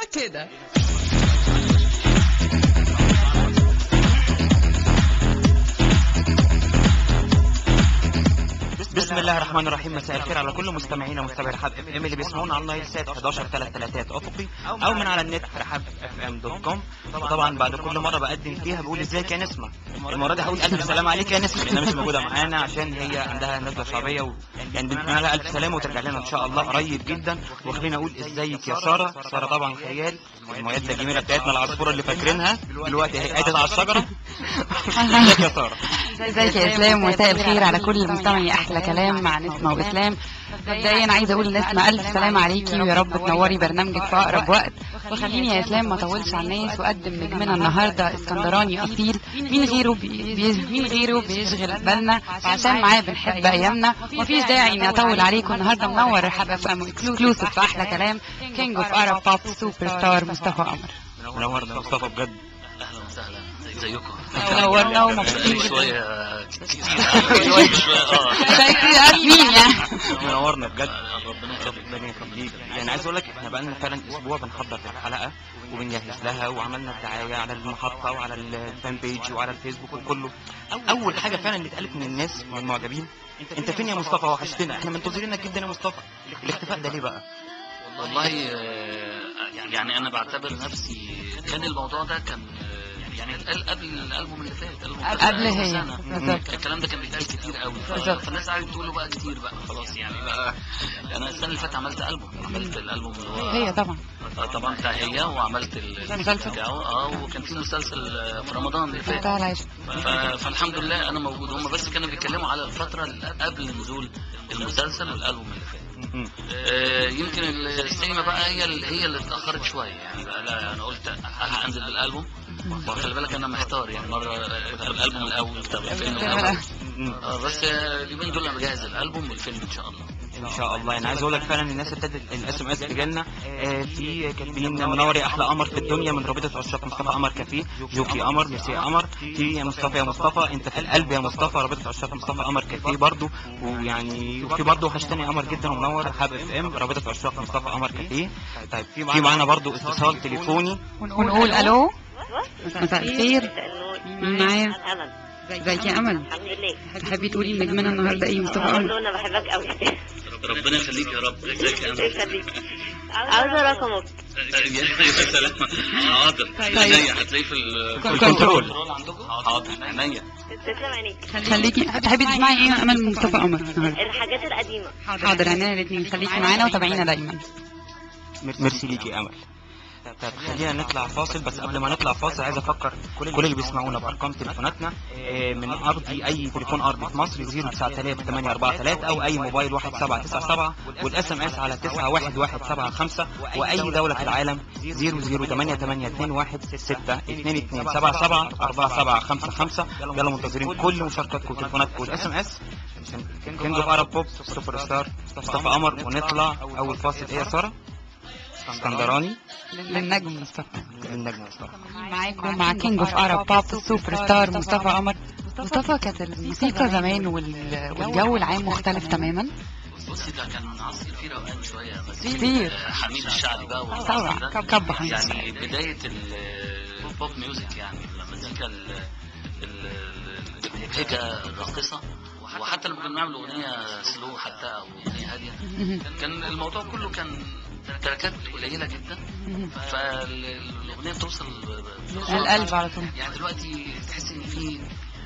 كده بسم الله الرحمن الرحيم مساء الخير على كل مستمعينا ومستمعي رحاب اف ام اللي بيسمعونا على النايل سات 11 3 3 افقي او من على النت رحاب اف ام دوت كوم وطبعا بعد كل مره بقدم فيها بقول ازيك يا نسمه المره دي هقول الف سلام عليك يا نسمه لانها مش موجوده معانا عشان هي عندها نزله شعبيه و... يعني بنتمنى لها الف سلامه وترجع لنا ان شاء الله قريب جدا وخلينا اقول ازيك يا ساره ساره طبعا خيال المعده الجميله بتاعتنا العصفوره اللي فاكرينها دلوقتي هي قاعده على الشجره ازيك يا ساره ازيك يا اسلام مساء الخير على كل مستمعي احلى كلام مع نسمه واسلام مبدئيا عايزه اقول لنسمه الف سلام عليكي ويا رب تنوري برنامجك في اقرب وقت وخليني يا اسلام ما اطولش على الناس واقدم نجمنا النهارده اسكندراني اصيل مين غيره بي... بي... مين غيره بيشغل بالنا وعشان معاه بنحب ايامنا ومفيش داعي اني اطول عليكم النهارده منور رحاب اف ام اكسكلوسيف في احلى كلام كينج اوف ارب بوب سوبر ستار مصطفى قمر منورنا يا مصطفى بجد اهلا وسهلا ازيكم نورنا ومبسوطين شويه كتير شوية. شويه اه اسفين يعني منورنا بجد ربنا يخليك ربنا يخليك يعني عايز اقول لك احنا بقالنا فعلا اسبوع بنحضر الحلقه وبنجهز لها وعملنا الدعايه على المحطه وعلى الفان بيج وعلى الفيسبوك وكله اول حاجه فعلا اللي اتقالت من الناس من المعجبين انت فين يا مصطفى وحشتنا احنا منتظرينك جدا يا مصطفى الاختفاء ده ليه بقى والله آه، يعني انا بعتبر نفسي كان الموضوع ده كان آه، يعني اتقال قبل الالبوم اللي فات الألبوم اللي فات قبل بقاله هي سنة. بالظبط الكلام ده كان بيتقال كتير قوي ف- بالظبط. فالناس قعدت تقول له بقى كتير بقى خلاص يعني بقى انا السنه اللي فاتت عملت البوم عملت الالبوم اللي هو هي طبعا آه، طبعا بتاع هي وعملت ال- المسلسل. بتاعه اه وكان في مسلسل آه، في رمضان اللي فات بتاع العيش ف- فالحمد لله انا موجود هم بس كانوا بيتكلموا على الفتره اللي قبل نزول المسلسل والالبوم اللي فات م- آه، يمكن السينما بقى هي اللي هي اللي اتاخرت شويه يعني بقى لا انا قلت هنزل بالالبوم وخلي بالك انا محتار يعني مره آه، طب الالبوم الاول طب الفيلم الاول م- آه، بس آه، اليومين دول انا بجهز الالبوم والفيلم ان شاء الله ان شاء الله يعني عايز اقول لك فعلا الناس ابتدت الاس ام اس تجيلنا آه، في كاتبين منور يا احلى قمر في الدنيا من رابطه عشاق مصطفى قمر كافيه جوكي قمر ميسي يا قمر في يا مصطفى يا مصطفى انت في القلب يا مصطفى رابطه عشاق مصطفى قمر كافيه برضو ويعني وفي برضو وحشتني يا قمر جدا ومنور حاب اف ام رابطه عشاق مصطفى قمر كافيه طيب في معانا برضو اتصال تليفوني ونقول الو مساء الخير النور معايا امل ازيك يا امل الحمد لله تحبي تقولي نجمنا النهارده ايه مصطفى اقول قمر له انا بحبك قوي ربنا يخليك يا رب ازيك يا يخليك عاوزه رقمك يا سلام حاضر عينيا هتلاقيه في ال- في الكنترول. الكنترول عندكم حاضر عينيا تسلم عينيك خليكي تحبي تسمعي ايه يا امل من مصطفى قمر النهارده الحاجات القديمه حاضر عينينا الاثنين خليكي معانا وتابعينا دايما ميرسي ليكي يا امل طب خلينا نطلع فاصل بس قبل ما نطلع فاصل عايز افكر كل اللي بيسمعونا بارقام تليفوناتنا آه، من ارضي اي تليفون ارضي في مصر 09843 او اي موبايل 1797 والاس ام اس على 91175 واي دوله في العالم 00828262277 يلا منتظرين كل مشاركاتكم وتليفوناتكم والاس ام اس كينج اوف ارب بوب سوبر ستار مصطفى قمر ونطلع اول فاصل ايه يا ساره؟ اسكندراني للنجم مصطفى للنجم مصطفى معاكم مع كينج اوف ارب بوب السوبر ستار مصطفى قمر مصطفى كانت الموسيقى زمان وال- والجو العام مختلف تماما بصي ده كان عصر فيه روقان شويه بس كتير. آه، حميد الشعبي بقى والعصر طبعا ده. كب حميد يعني بدايه ال- البوب ميوزك يعني المزيكا ال- ال- المبهجه الراقصه وحتى لما كنا بنعمل اغنيه سلو حتى او اغنيه هاديه كان الموضوع كله كان تركات قليله جدا فالاغنيه بتوصل بسرعة. القلب على طول يعني دلوقتي تحس ان في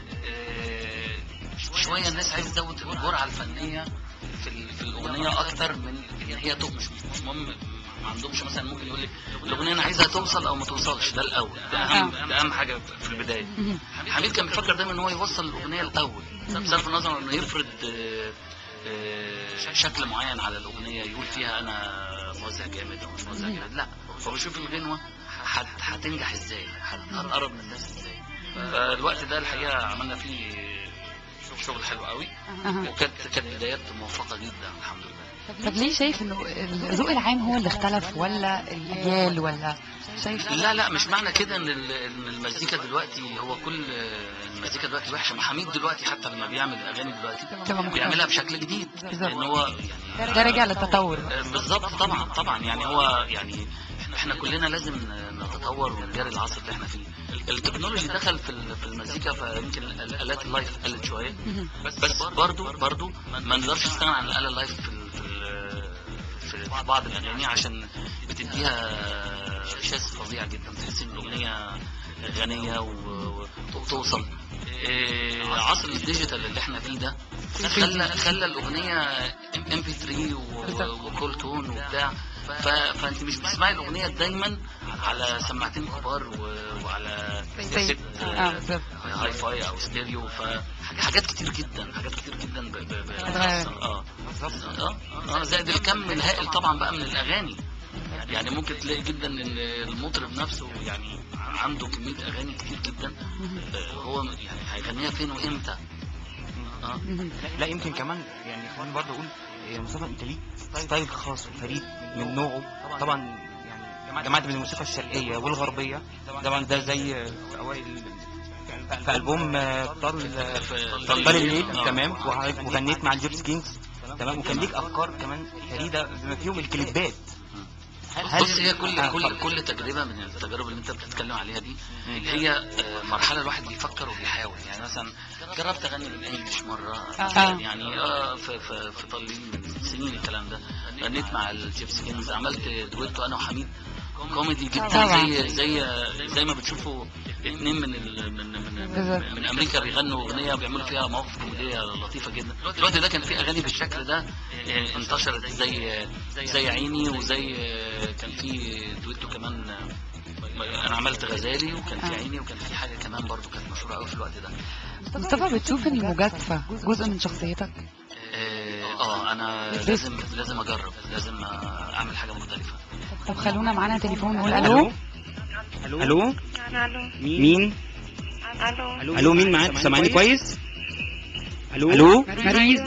آه، شويه الناس عايزه تزود الجرعه الفنيه في ال- في الاغنيه اكتر من ان هي تو مش مش مهم ما عندهمش مثلا ممكن يقول لك الاغنيه انا عايزها توصل او ما توصلش ده الاول ده اهم ده اهم حاجه في البدايه حميد كان بيفكر دايما ان هو يوصل الاغنيه الاول بصرف النظر انه يفرض آه، آه، شكل معين على الاغنيه يقول فيها انا موزع جامد او مش موزع جامد لا هو بيشوف الغنوه هت- هتنجح ازاي هت- هتقرب من الناس ازاي فالوقت ده الحقيقه عملنا فيه شغل حلو قوي أها. وكانت كانت بدايات موفقه جدا الحمد لله طب ليه شايف انه الذوق العام هو اللي اختلف ولا الاجيال ولا شايف لا لا مش معنى كده ان ال- إن المزيكا دلوقتي هو كل المزيكا دلوقتي وحشه ما حميد دلوقتي حتى لما بيعمل اغاني دلوقتي بتبقى مختلفة. بيعملها بشكل جديد بالظبط. لان هو يعني ده راجع للتطور بالظبط طبعا طبعا يعني هو يعني احنا كلنا لازم نتطور ونجاري العصر اللي احنا فيه التكنولوجي دخل في ال- في المزيكا فيمكن ال- الالات اللايف قلت شويه مهم. بس برضو برضو ما نقدرش نستغنى عن الاله اللايف في ال- في ال- في في بعض الاغاني عشان بتديها احساس فظيع جدا تحس ان الاغنيه غنيه و- وتوصل إيه، عصر الديجيتال اللي احنا فيه ده خلى خلى الاغنيه ام بي 3 وكول تون وبتاع ف- فانت مش بتسمعي الاغنيه دايما على سماعتين كبار و- وعلى كاسيت اه بالظبط هاي فاي او ستيريو فحاجات كتير جدا حاجات كتير جدا ب- ب- ب- اتغير. بتحصل. اه اه اه زائد الكم الهائل طبعا بقى من الاغاني يعني ممكن تلاقي جدا ان المطرب نفسه يعني عنده كميه اغاني كتير جدا آه، هو يعني هيغنيها فين وامتى اه مهم. لا يمكن كمان يعني خليني برضه اقول إيه، مصطفى انت ليك ستايل خاص وفريد من نوعه طبعا يعني جماعه من الموسيقى الشرقيه والغربيه طبعا ده زي في اوائل في البوم آه، طال في- طال الليل آه. تمام وع- وغنيت مع الجيبس كينجز تمام وكان ليك افكار كمان فريده بما فيهم الكليبات هل- بص هي كل آه، كل اتفضل. كل تجربه من التجارب اللي انت بتتكلم عليها دي اللي هي آه، مرحله الواحد بيفكر وبيحاول يعني مثلا جربت اغني بالانجلش مره آه. يعني اه في في في طلين من سنين الكلام ده غنيت مع الجيبس كينجز عملت دويتو انا وحميد كوميدي جدا طبعا. زي زي زي ما بتشوفوا اتنين من ال من من, بالظبط. من, من امريكا بيغنوا اغنيه وبيعملوا فيها مواقف كوميديه لطيفه جدا الوقت ده كان في اغاني بالشكل ده آه، انتشرت زي زي عيني وزي آه، كان في دويتو كمان آه، انا عملت غزالي وكان في آه. عيني وكان في حاجه كمان برضو كانت مشهوره قوي في الوقت ده مصطفى بتشوف ان المجازفة جزء من شخصيتك اه آه، انا لازم لازم اجرب لازم آه، اعمل حاجه مختلفه طب خلونا معانا تليفون نقول الو الو الو الو مين الو الو مين معاك سامعني كويس الو الو مريض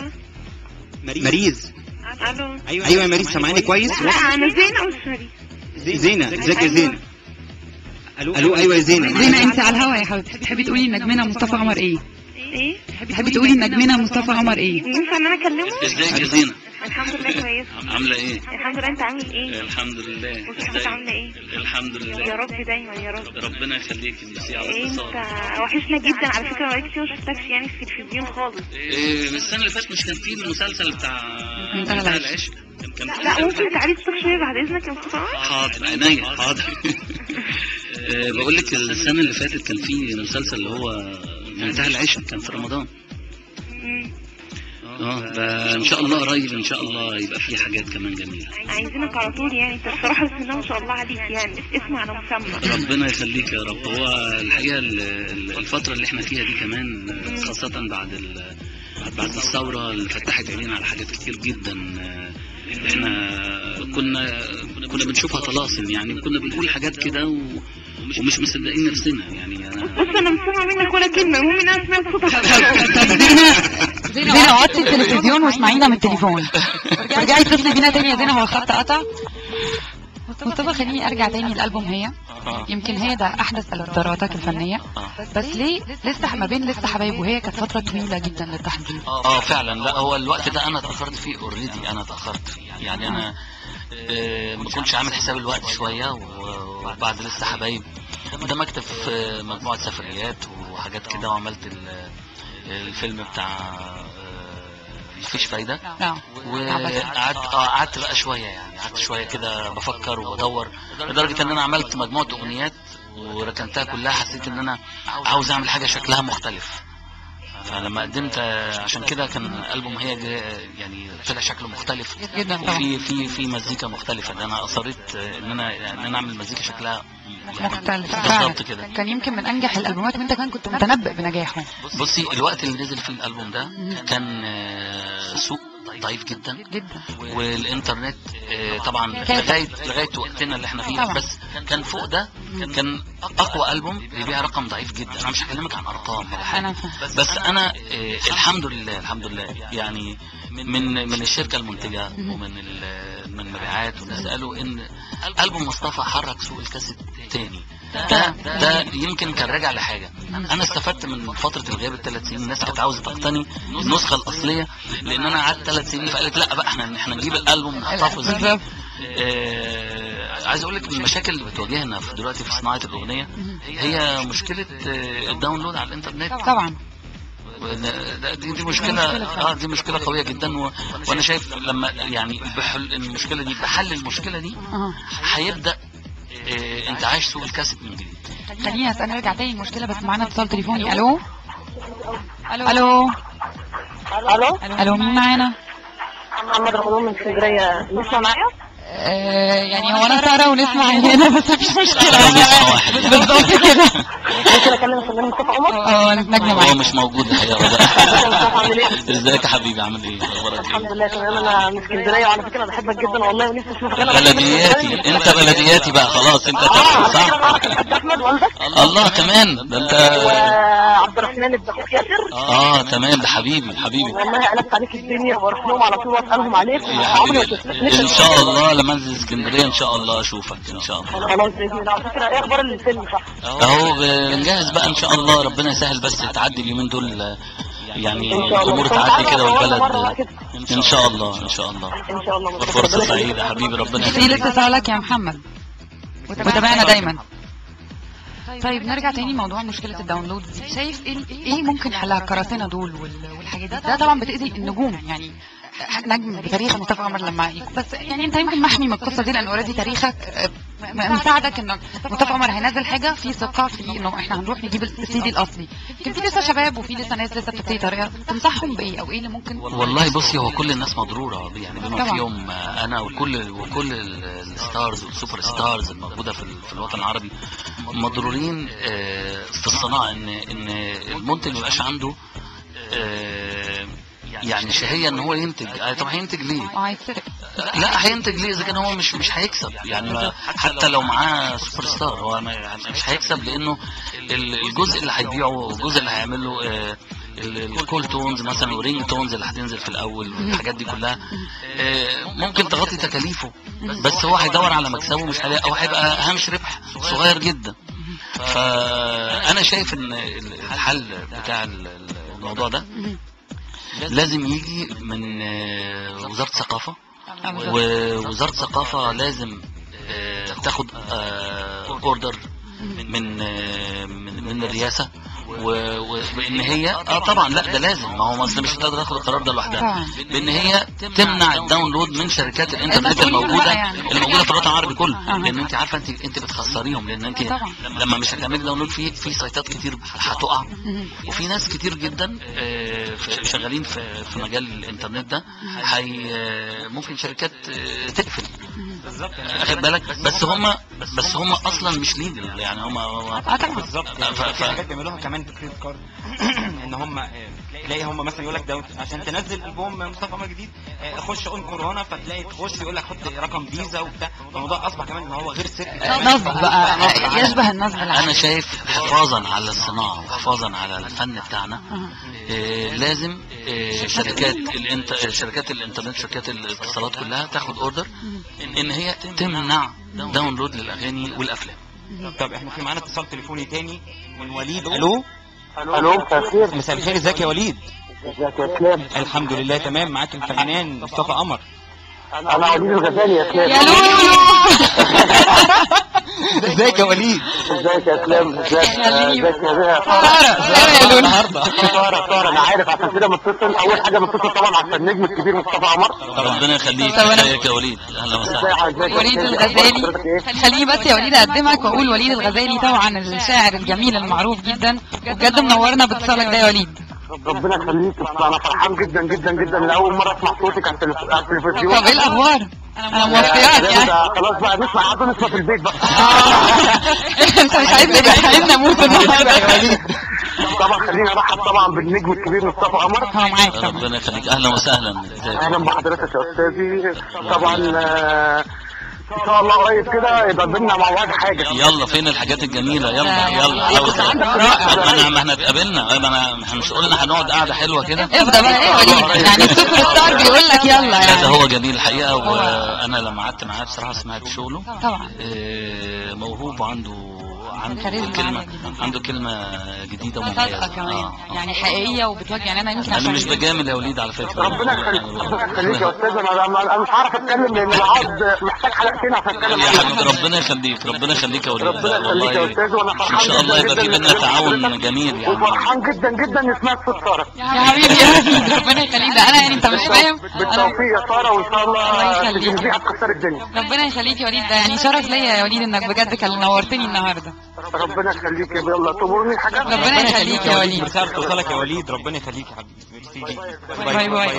مريز الو ايوه ايوه يا مريز سامعني كويس لا انا زينة مش مريض زينه ازيك يا زينه الو الو ايوه يا زينه زينة انت على الهوا يا حبيبتي تحبي تقولي النجمنا مصطفى قمر ايه ايه تحبي تقولي النجمنا مصطفى قمر ايه ينفع ان انا اكلمه ازيك يا زينة الحمد لله كويس عامله ايه الحمد لله انت عامل ايه الحمد لله وصحتك عامله ايه الحمد يا رب دايما يا رب ربنا يخليك ميرسي على إيه انت الاتصال وحشنا جدا على فكره بقالي كتير ما شفتكش يعني في التلفزيون خالص إيه السنه اللي فاتت مش كان في المسلسل بتاع منتهى منتهى العشق. العشق كان كان لا ممكن تعالي تصطاد شويه بعد اذنك يا مصطفى حاضر عينيا حاضر آه، بقول لك السنه اللي فاتت كان في مسلسل اللي هو منتهى العشق كان في رمضان مم. اه فان شاء الله قريب ان شاء الله يبقى في حاجات كمان جميله عايزينك على طول يعني انت بصراحه بسم الله ما شاء الله عليك يعني اسم على مسمى ربنا يخليك يا رب هو الحقيقه ال- ال- الفتره اللي احنا فيها دي كمان آه، خاصه بعد ال- بعد الثوره اللي فتحت عينينا على حاجات كتير جدا آه، احنا كنا كنا بنشوفها طلاسم يعني كنا بنقول حاجات كده و- ومش مصدقين نفسنا يعني انا بص انا مش سامعه منك ولا كلمه المهم ان انا سمعت صوتك طب زينة زينة وطي التلفزيون واسمعينا من التليفون ارجعي اتصلي بينا تاني يا زينة هو الخط قطع مصطفى خليني ارجع تاني للالبوم هي آه. يمكن هي ده احدث الاصداراتك الفنيه آه. بس ليه لسه ما بين لسه حبايب وهي كانت فتره طويله جدا للتحضير اه فعلا لا هو الوقت ده انا اتاخرت فيه اوريدي انا اتاخرت فيه يعني انا آه، ما كنتش عامل حساب الوقت شويه و- وبعد لسه حبايب اندمجت في مجموعه سفريات وحاجات كده وعملت ال- الفيلم بتاع آه، مفيش فايده اه وقعدت اه قعدت بقى شويه يعني قعدت شويه كده بفكر وبدور لدرجه ان انا عملت مجموعه اغنيات وركنتها كلها حسيت ان انا عاوز اعمل حاجه شكلها مختلف فلما قدمت آه، عشان كده كان البوم هي جا- يعني طلع شكله مختلف جدا طبعا وفي في في مزيكا مختلفه ده انا اصريت آه، ان انا ان انا اعمل مزيكا شكلها يعني مختلف فعلا بالظبط كده كان يمكن من انجح الالبومات وانت كمان كنت متنبئ بنجاحه بصي الوقت اللي نزل فيه الالبوم ده كان آه، سوق ضعيف جدا جدا والانترنت آه، طبعا كانت- لغايه لغايه وقتنا اللي احنا فيه طبعا. بس كان فوق ده كان اقوى البوم بيبيع رقم ضعيف جدا انا مش هكلمك عن ارقام ولا حاجه انا فاهم بس انا آه، الحمد لله الحمد لله يعني من من الشركه المنتجه ومن ال- من مبيعات والناس قالوا ان البوم مصطفى حرك سوق الكاسيت تاني ده ده يمكن كان راجع لحاجه انا استفدت من فتره الغياب الثلاث سنين الناس كانت عاوزه تقتني النسخه الاصليه لان انا قعدت ثلاث سنين فقالت لا بقى احنا احنا نجيب الالبوم نحتفظ بيه بالظبط آه، عايز اقول لك المشاكل اللي بتواجهنا في دلوقتي في صناعه الاغنيه هي مشكله آه، الداونلود على الانترنت طبعا وإن- ده- دي, دي مشكله اه دي مشكله قويه جدا و... وانا شايف لما يعني بحل المشكله دي بحل المشكله دي أها. هيبدا آه، انتعاش سوق الكاسيت من جديد خليني اسال نرجع تاني المشكله بس معانا اتصال تليفوني الو الو الو الو مين معانا محمد رمضان من اسكندريه لسه معايا آه يعني هو انا ساره ونسمع هنا بس مفيش مشكله سارة ونسمع واحد. بالظبط كده ممكن اكلم الفنان مصطفى عمر اه انا نجمه هو معاك مش موجود الحقيقه ولا مصطفى عامل ايه ازيك يا حبيبي عامل ايه اخبارك الحمد ايه لله تمام انا من اسكندريه وعلى فكره بحبك جدا والله ونفسي اشوفك انا بلدياتي انت بلدياتي بقى خلاص انت تاخد صح احمد والدك الله كمان ده انت وعبد الرحمن ابن اخوك ياسر اه تمام ده حبيبي حبيبي والله قلبت عليك الدنيا وبروح لهم على طول واسالهم عليك يا عمري ما حبيبي شفتك ان شاء الله لما انزل اسكندريه ان شاء الله اشوفك ان شاء الله خلاص باذن الله على فكره ايه اخبار الفيلم صح اهو بنجهز بقى ان شاء الله ربنا يسهل بس تعدي اليومين دول آه، يعني إن شاء الله. الامور تعدي كده والبلد مرة آه، واحدة. ان شاء الله ان شاء الله ان شاء الله فرصه سعيده يا حبيبي ربنا في يخليك الاتصالك يا محمد وتابعنا دايما طيب نرجع تاني موضوع مشكلة الداونلود دي. شايف ايه ايه ممكن حلها القراصنة دول وال- والحاجات دي ده طبعا بتأذي النجوم يعني نجم بتاريخ مصطفى عمر لما يكون بس يعني انت يمكن محمي من القصه دي لان اوريدي تاريخك آه، م- مساعدك ان مصطفى عمر هينزل حاجه في ثقه في انه احنا هنروح نجيب السي دي الاصلي يمكن في لسه شباب وفي لسه ناس لسه بتبتدي طريقه تنصحهم بايه او ايه اللي ممكن والله بصي هو كل الناس مضروره يعني بما طبعا. فيهم آه، انا وكل وكل ال- الستارز والسوبر ستارز الموجوده في ال- في الوطن العربي مضرورين آه، في الصناعه ان ان المنتج ما يبقاش عنده آه، يعني شهيه ان هو ينتج آه، طب هينتج ليه؟ اه هيتسرق لا هينتج ليه اذا كان هو مش مش هيكسب يعني ما- حتى لو معاه سوبر ستار هو ما- مش هيكسب لانه ال- الجزء اللي هيبيعه والجزء اللي هيعمله آه، ال- الكول تونز مثلا والرينج تونز اللي هتنزل في الاول والحاجات دي كلها آه، ممكن تغطي تكاليفه بس هو هيدور على مكسبه مش هيلاقي او هيبقى هامش ربح صغير جدا فانا شايف ان ال- الحل بتاع ال- ال- الموضوع ده لازم يجي من آه، وزاره الثقافه ووزارة الثقافة لازم آه، تاخد اوردر من آه، من من الرئاسة و- و- وان هي اه طبعا لا ده لازم ما هو اصل مش هتقدر تاخد القرار ده لوحدها طبعا. بان هي تمنع الداونلود من شركات الانترنت المسؤولين الموجوده بقى يعني. الموجوده في الوطن العربي كله أها. لان انت عارفه انت انت بتخسريهم لان انت طبعا. لما مش هتعملي داونلود في في سايتات كتير هتقع وفي ناس كتير جدا آه، في- شغالين في في مجال الانترنت ده هي آه، ممكن شركات آه، تقفل بالظبط اخد بالك بس هم بس هم اصلا مش ليجل يعني هم اه طبعا بالظبط يعني ف- في ف- حاجات بيعملوها كمان بكريدت كارد ان هم آه، تلاقي هم مثلا يقول لك ده عشان تنزل البوم مصطفى عمر جديد آه، خش اون كورونا فتلاقي تخش يقول لك حط رقم فيزا وبتاع الموضوع اصبح كمان ان هو غير سري نصب بقى يشبه النصب انا العادي شايف حفاظا على الصناعه وحفاظا على الفن بتاعنا آه، لازم آه، شركات الانت... شركات الانترنت شركات الاتصالات كلها تاخد اوردر ان هي تمنع داونلود للاغاني والافلام طب احنا في معانا اتصال تليفوني تاني من وليد الو الو مساء الخير مساء الخير ازيك يا وليد ازيك يا اسلام الحمد لله تمام معاك الفنان مصطفى قمر انا وليد الغزالي يا اسلام يا لولو ازيك يا وليد ازيك يا اسلام ازيك خليني- ازيك يا بيه سارة سارة يا لولو النهارده سارة سارة انا عارف عشان كده متصل اول حاجه متصل طبعا على النجم الكبير مصطفى عمر ربنا يخليك طب أنا- ازيك يا وليد اهلا ازيك وسهلا ازيك يا وليد أستاذ؟ الغزالي حضرتك إيه؟ خليني بس يا وليد اقدمك واقول وليد الغزالي طبعا الشاعر الجميل المعروف جدا وبجد منورنا باتصالك ده يا وليد ربنا يخليك انا فرحان جدا جدا جدا لاول مره اسمع صوتك على التلف- على التلفزيون طب ايه الاخبار انا موفقاك يعني ده خلاص بقى نسمع عايزين نسمع في البيت بقى انت مش عايز نبقى عايزنا نموت النهارده يا وليد طبعا خليني ارحب طبعا بالنجم الكبير مصطفى قمر هو معاك طبعا ربنا يخليك اهلا وسهلا ازيك اهلا بحضرتك يا استاذي طبعا آه، ان شاء الله قريب كده يبقى بينا مع بعض حاجه يلا فين الحاجات الجميله يلا لا، يلا يلا. عاوز عندك ما رائع. انا ما احنا اتقابلنا ما انا احنا مش قلنا هنقعد قعده حلوه كده افضل بقى ايه يا وليد يعني السوبر ستار بيقول لك يلا لا ده يعني هو جميل الحقيقه وانا لما قعدت معاه بصراحه سمعت شغله طبعا آه، موهوب وعنده عنده كاريزما كلمة عالية جدا. عنده كلمة جديدة صادقة ومميزة كمان آه، آه. يعني حقيقية وبتواجه يعني أنا يمكن انا عشان مش بجامل يا وليد على فكرة ربنا يخليك ربنا يخليك يا استاذ انا انا أنا مش عارف اتكلم لان العرض محتاج حلقتين عشان اتكلم يا عنه. حبيبي ربنا يخليك ربنا يخليك يا وليد ربنا يخليك يا والله استاذ وانا ان فرحان شاء الله جدا يبقى في جدا بينا إن تعاون حضرتك- جميل يعني وفرحان جدا جدا ان اسمها استاذ ساره يا حبيبي يا حبيبي ربنا يخليك ده أنا يعني أنت مش فاهم أنا بالتوفيق يا ساره وان شاء الله الله يخليك. تجهزيها تكسر الدنيا ربنا يخليك يا وليد ده يعني شرف ليا يا وليد انك بجد كان نورتني النهارده ربنا يخليك يا يلا تمرني حاجات ربنا يخليك يا وليد ميرسي على اتصالك يا وليد ربنا يخليك يا حبيبي ميرسي ليك باي باي.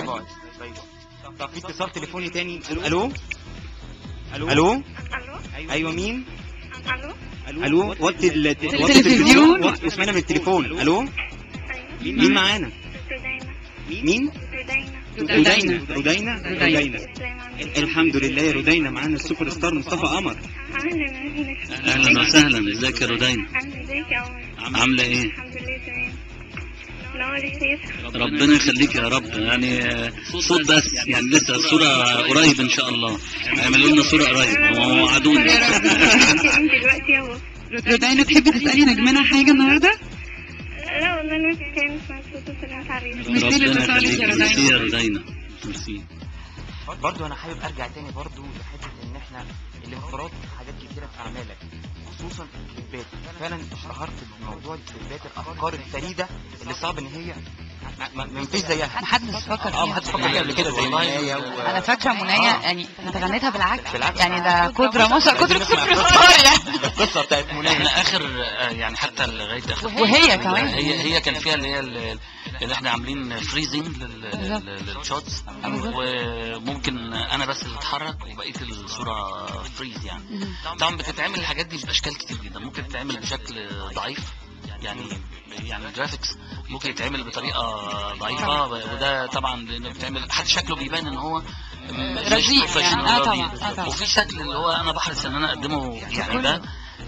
طب في اتصال تليفوني تاني الو الو الو الو ايوه مين الو الو وطي ال- وطي التلفزيون. وطي- اسمعنا من التليفون الو ايوه مين معانا رودينا مين رودينا رودينا رودينا رودينا الحمد لله يا رودينا معانا السوبر ستار مصطفى قمر اهلا اهلا وسهلا ازيك يا رودين اهلا ازيك يا عمر عاملة ايه الحمد لله تمام نور الشيخ ربنا يخليك يا رب يعني آه، صوت بس يعني لسه الصورة قريب ان شاء الله اعملوا لنا صورة قريب ووعدونا انت دلوقتي يا بابا رودينا تحبي تسألي نجمنا حاجة النهارده؟ لا والله انا كان مبسوطه سلامت عليك ميرسي ربنا لاتصالك يخليك يا ميرسي يا رودينا رودينا ميرسي برضو انا حابب ارجع تاني برضو لحته ان احنا الانفراد في حاجات كتيره في اعمالك خصوصا الكليبات فعلا اشتهرت بموضوع الكليبات الافكار الفريده اللي صعب ان هي ما- ما ما فيش زيها محدش فكر اه فيها محدش فكر فيها قبل كده زي منايا و... انا فاكره منايا يعني انت غنيتها بالعكس بالعكس. يعني ده قدره ما شاء قدره لازم نسمع سوبر ستار يعني القصه بتاعت منايا احنا اخر آه، يعني حتى لغايه اخر وهي كمان. هي هي كان فيها اللي هي ال- اللي احنا عاملين فريزنج بالظبط. للشوتس بالظبط. وممكن انا بس اللي اتحرك وبقيه الصوره فريز يعني طبعا بتتعمل الحاجات دي باشكال كتير جدا ممكن تتعمل بشكل ضعيف يعني يعني الجرافيكس ممكن يتعمل بطريقه ضعيفه وده طبعا لأنه بيتعمل حتى شكله بيبان ان هو م- مش رزيق professional، يعني. آه رديء. طبعا، آه طبعا. وفي شكل اللي هو انا بحرص ان انا اقدمه يعني ده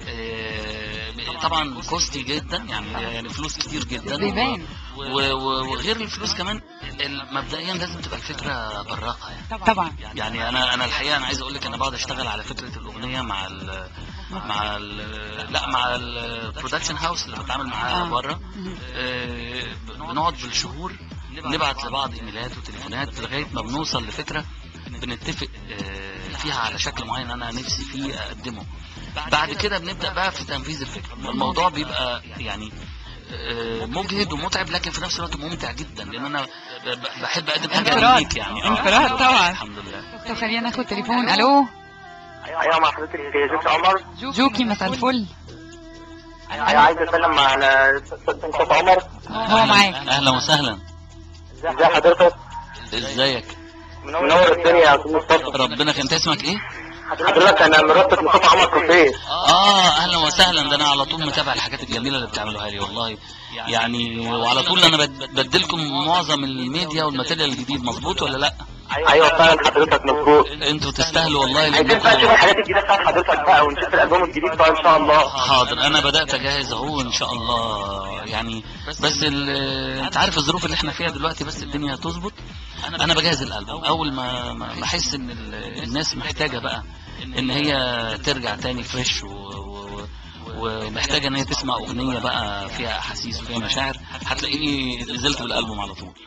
آه، طبعا كوستي جدا يعني يعني فلوس كتير جدا بيبان. و- و- وغير الفلوس كمان ال- مبدئيا لازم تبقى الفكره براقه يعني طبعا يعني انا انا الحقيقه انا عايز اقول لك انا بقعد اشتغل على فكره الاغنيه مع ال مع ال لا مع البرودكشن هاوس اللي بتعامل معاه آه. بره آه، بنقعد بالشهور نبعت لبعض ايميلات وتليفونات لغايه ما بنوصل لفكره بنتفق آه، فيها على شكل معين انا نفسي فيه اقدمه بعد كده بنبدا بقى في تنفيذ الفكره الموضوع بيبقى يعني آه، مجهد ومتعب لكن في نفس الوقت ممتع جدا لان انا ب- ب- بحب اقدم حاجه انفراد. ليك يعني آه، انفراد طبعا. الحمد لله طب خلينا ناخد تليفون الو ايوه مع حضرتك جوزيف عمر جوكي مساء الفل ايوه عايز اتكلم على مصطفى عمر هو معاك اهلا وسهلا ازي حضرتك ازيك منور الدنيا يا استاذ مصطفى ربنا كان اسمك ايه حضرتك انا مرتب مصطفى عمر كوفيه اه اهلا وسهلا ده انا على طول متابع الحاجات الجميله اللي بتعملوها لي والله يعني وعلى طول انا بد- بدلكم معظم الميديا والماتيريال الجديد مظبوط ولا لا ايوه فعلا حضرتك مظبوط انتوا تستاهلوا والله عايزين بقى نشوف لأنكم- الحاجات الجديده بتاعت حضرتك بقى ونشوف الالبوم الجديد بقى ان شاء الله حاضر انا بدات اجهز اهو ان شاء الله يعني بس ال- انت عارف الظروف اللي احنا فيها دلوقتي بس الدنيا تظبط انا بجهز الالبوم اول ما ما ما احس ان ال- الناس محتاجه بقى ان هي ترجع تاني فريش و... و... ومحتاجه ان هي تسمع اغنيه بقى فيها احاسيس وفيها مشاعر هتلاقيني نزلت بالالبوم على طول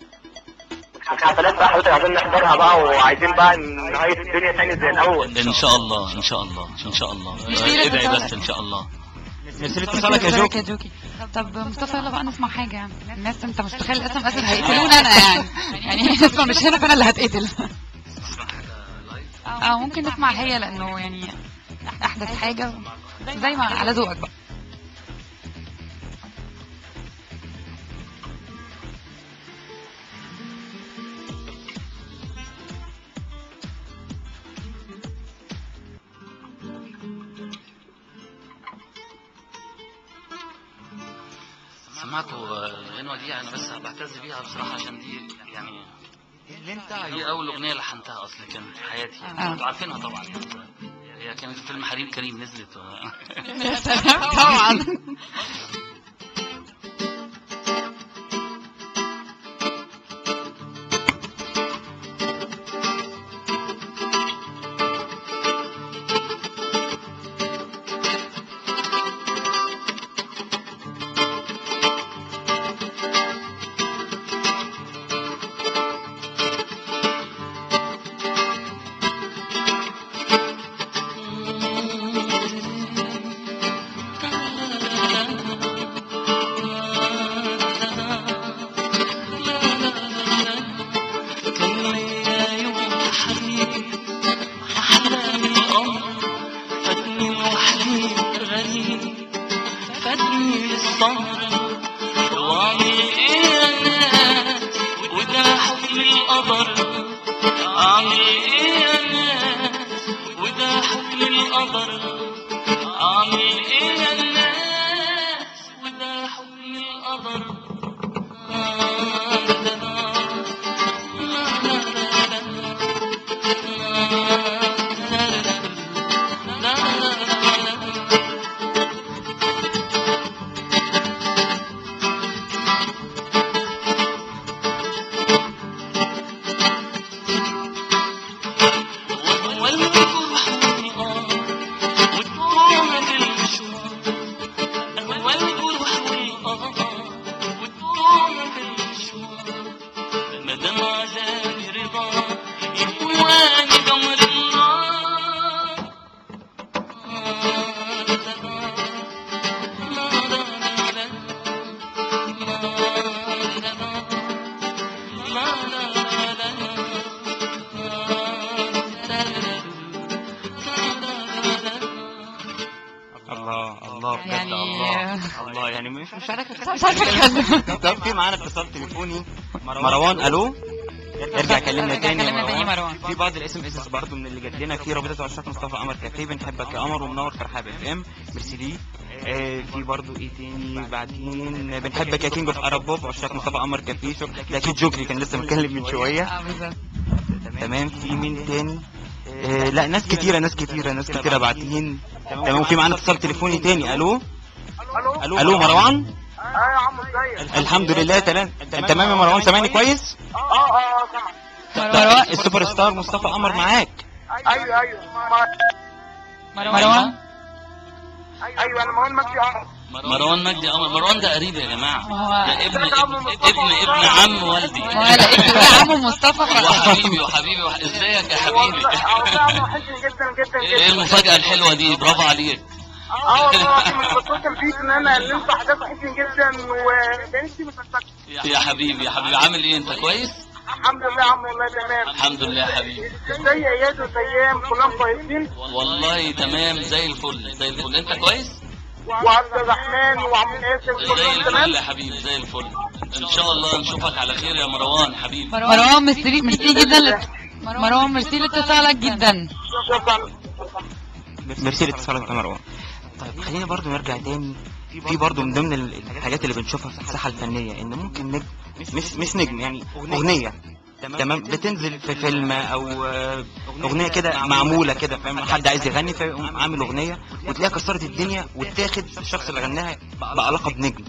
الحفلات بقى حضرتك عايزين نحضرها بقى وعايزين بقى نهيئ الدنيا تاني زي الاول ان شاء الله ان شاء الله ان شاء الله ميرسي ادعي لاتصالك. بس ان شاء الله ميرسي لاتصالك يا جوكي يا جوكي طب مصطفى يلا بقى نسمع حاجه يعني الناس انت مش متخيل الاسم اسد هيقتلونا انا يعني يعني نسمع مش هنا فانا اللي هتقتل اه ممكن نسمع هي لانه يعني احدث حاجه زي ما على ذوقك بقى سمعتوا الغنوة دي انا بس بعتز بيها بصراحة عشان دي يعني اللي انت دي اول اغنية لحنتها اصلا كانت في حياتي آه. انتوا عارفينها طبعا هي كانت في فيلم حريم كريم نزلت يا سلام طبعا سهرة واعمل ايه يا ناس وده حكم القدر اعمل ايه يا ناس وده حكم القدر اعمل ايه يا ناس وده حكم القدر والجروح والنقاط والدموع في المشوار والجروح والنقاط والدموع في المشوار مدام عذابي رضا يهواني جمر النار الله الله بجد يعني- الله الله يعني مش مش عارف مش عارفه اتكلم طب في معانا اتصال تليفوني مروان الو ارجع كلمنا ارجع تاني يا كلمنا تاني مروان. في بعض الاس ام اس برضه من اللي جات لنا في رابطه عشاق مصطفى قمر كافيه بنحبك يا قمر ومنور في رحاب اف ام ميرسي ليك آه، في برضه ايه تاني بعدين بنحبك يا كينج اوف ارب بوب عشاق مصطفى قمر كافيه شكرا ده اكيد جوكري كان لسه متكلم من شويه اه بالظبط تمام في مين تاني آه لا ناس كتيرة ناس كتيرة ناس كتيرة بعتين تمام وفي معانا اتصال تليفوني تاني الو الو الو مروان اه يا عم ازيك الحمد لله تمام تمام يا مروان سامعني كويس اه اه اه سامع مروان السوبر ستار مصطفى قمر معاك ايوه ايوه ما- مروان ايوه انا مروان مجدي اه مروان مجدي قمر مروان ده قريب يا جماعة ما هو ده ابن ابن ابن, ابن عم والدي ما هو لقيت بقى عمو مصطفى ف- وحبيبي وحبيبي وح... ازيك يا حبيبي والله وحشني جدا جدا ايه جدا المفاجأة الحلوة دي برافو عليك اه والله مش بتصل فيك ان انا اللي انت حضرتك وحشني جدا وبنتي مش هتفكر يا حبيبي يا حبيبي عامل ايه انت كويس الحمد لله يا عم والله تمام الحمد لله يا حبيبي زي اياد وسيام كلهم كويسين والله تمام زي الفل زي الفل انت كويس وعبد الرحمن وعم ياسر زي كلهم الفل تمام يا حبيبي زي الفل ان شاء الله نشوفك على خير يا مروان حبيبي مروان ميرسي ميرسي جدا لت- مروان ميرسي لاتصالك جدا شكرا ميرسي لاتصالك يا مروان طيب خلينا برضو نرجع تاني في برضو من ضمن ال- الحاجات اللي بنشوفها في الساحة الفنية ان ممكن نجم مش مش نجم يعني اغنية تمام بتنزل في فيلم او آه، اغنيه كده معموله كده فاهم حد عايز يغني فيقوم عامل اغنيه وتلاقيها كسرت الدنيا واتاخد الشخص اللي غناها بقى لقب نجم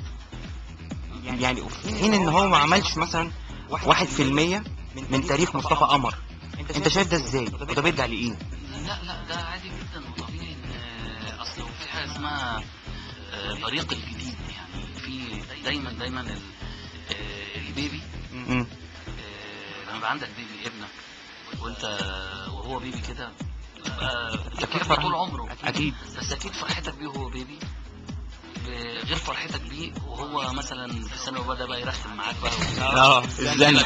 يعني في حين ان هو ما عملش مثلا واحد في المية من تاريخ مصطفى قمر انت شايف ده ازاي وده بيرجع لايه لا لا ده عادي جدا وطبيعي ان آه، اصل في حاجه اسمها آه، طريق الجديد يعني في دايما دايما ال- آه، البيبي مم. آه، لما يبقى عندك بيبي ابنك وانت وهو بيبي كده يبقى تفكير طول عمره اكيد بس اكيد فرحتك بيه وهو بيبي ب- غير فرحتك بيه وهو مثلا في سنه وبدا بقى يرخم معاك بقى اه الزن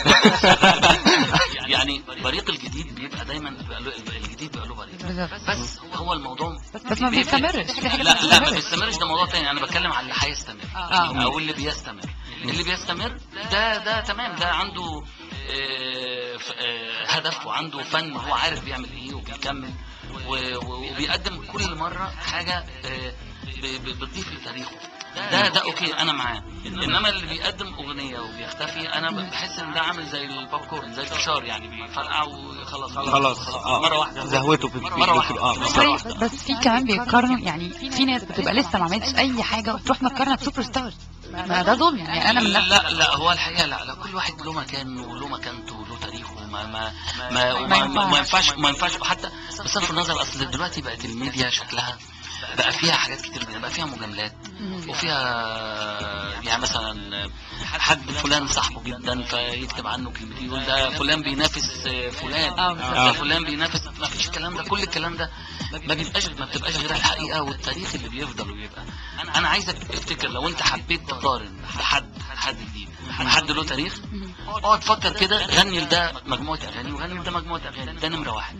يعني بريق الجديد بيبقى دايما بيبقى له الجديد بيبقى له بريق بالظبط بس هو الموضوع بس ما بيستمرش في حاجه لا لا ما بتستمرش بيستمرش ده موضوع تاني انا بتكلم على اللي هيستمر آه. او اللي بيستمر اللي بيستمر ده ده تمام ده عنده آه، ف- آه، هدف وعنده فن هو عارف بيعمل ايه وبيكمل و- و- وبيقدم كل مره حاجه آه، ب- ب- بتضيف لتاريخه ده ده اوكي انا معاه انما اللي بيقدم اغنيه وبيختفي انا بحس ان ده عامل زي البوب كورن زي الفشار يعني بيفرقع وخلاص خلاص اه مره واحده زهوته في مره واحده اه مرة طيب واحدة. بس في كمان بيقارنوا يعني في ناس بتبقى لسه ما عملتش اي حاجه وتروح مقارنه بسوبر ستار ما ده ظلم يعني انا من نفسي لا لا هو الحقيقه لا لا كل واحد له مكانه وله مكانته وله تاريخه ما ما ما ما, ما, ما ينفعش ما ينفعش حتى بصرف النظر اصل دلوقتي بقت الميديا شكلها بقى فيها حاجات كتير جدا بقى فيها مجاملات وفيها يعني مثلا حد فلان صاحبه جدا فيكتب عنه كلمتين يقول ده فلان بينافس فلان آه، ده فلان بينافس ما فيش الكلام ده كل الكلام ده ما بيبقاش ما بتبقاش غير الحقيقه والتاريخ اللي بيفضل ويبقى انا عايزك تفتكر لو انت حبيت تقارن بحد حد جديد حد له تاريخ اقعد فكر كده غني لده مجموعه اغاني وغني لده مجموعه اغاني ده نمره واحد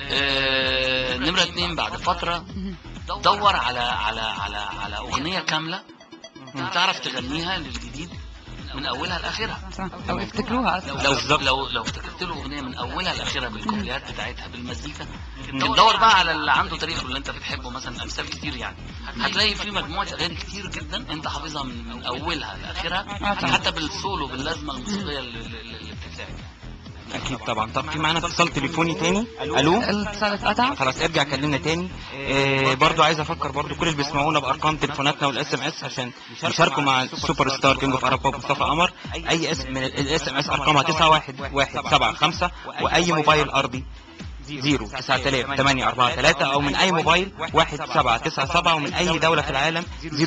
آه نمره اتنين بعد فتره دور على على على على اغنيه كامله تعرف تغنيها للجديد من اولها لاخرها صح او افتكروها اصلا لو لو لو افتكرت له اغنيه من اولها لاخرها بالكوبليات بتاعتها بالمزيكا تدور بقى على اللي عنده تاريخ واللي انت بتحبه مثلا امثال كتير يعني هتلاقي في مجموعه اغاني كتير جدا انت حافظها من, من اولها لاخرها طبعا. حتى بالسولو باللازمه الموسيقيه اللي, اللي اللي بتتلعب اكيد طبعا طب في معانا اتصال تليفوني تاني الو الاتصال اتقطع خلاص ارجع كلمنا تاني آه برضو عايز افكر برضو كل اللي بيسمعونا بارقام تليفوناتنا والاس ام اس عشان يشاركوا مع السوبر ستار كينج اوف ارب مصطفى قمر اي اسم من الاس ام اس ارقامها 91175 واي موبايل ارضي 0 9843 او من اي موبايل 1797 ومن اي دولة في العالم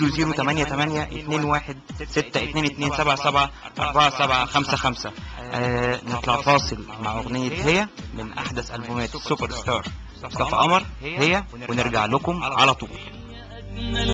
0088 آه نطلع فاصل مع اغنية هي من احدث البومات السوبر ستار مصطفى قمر هي ونرجع لكم على طول